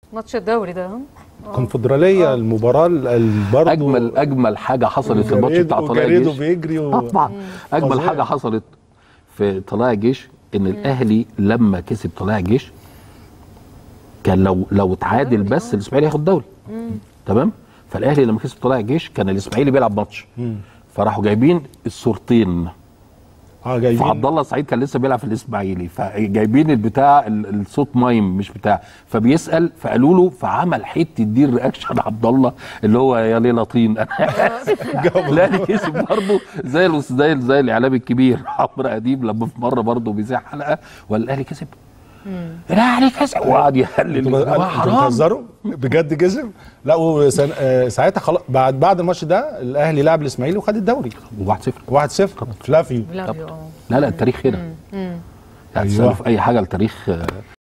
ماتش الدوري ده ها؟ الكونفدراليه المباراه ال- برضه اجمل اجمل حاجه حصلت في الماتش بتاع طلائع وجريدو الجيش بيجري و... طبعا اجمل فظيع. حاجه حصلت في طلائع الجيش ان الاهلي لما كسب طلائع الجيش كان لو لو اتعادل بس الاسماعيلي هياخد دوري تمام فالاهلي لما كسب طلائع الجيش كان الاسماعيلي بيلعب ماتش فراحوا جايبين الصورتين اه جايبين فعبد الله سعيد كان لسه بيلعب في الاسماعيلي فجايبين البتاع ال- الصوت مايم مش بتاع فبيسال فقالوا له فعمل حته دي الرياكشن عبد الله اللي هو يا ليله طين الاهلي كسب برضه زي الأس- زي زي الاعلام الكبير عمرو اديب لما في مره برضه بيذيع حلقه والاهلي كسب الاهلي كسب وقعد يهلل انتوا يا جماعة انتوا حرام بتهزروا بجد كسب لا وسن... آه، ساعتها خلاص بعد بعد الماتش ده الاهلي لعب الاسماعيلي وخد الدوري 1-0 1-0 فلافيو فلافيو اه لا لا التاريخ هنا يعني أيوة. تسألوا في اي حاجه التاريخ آه،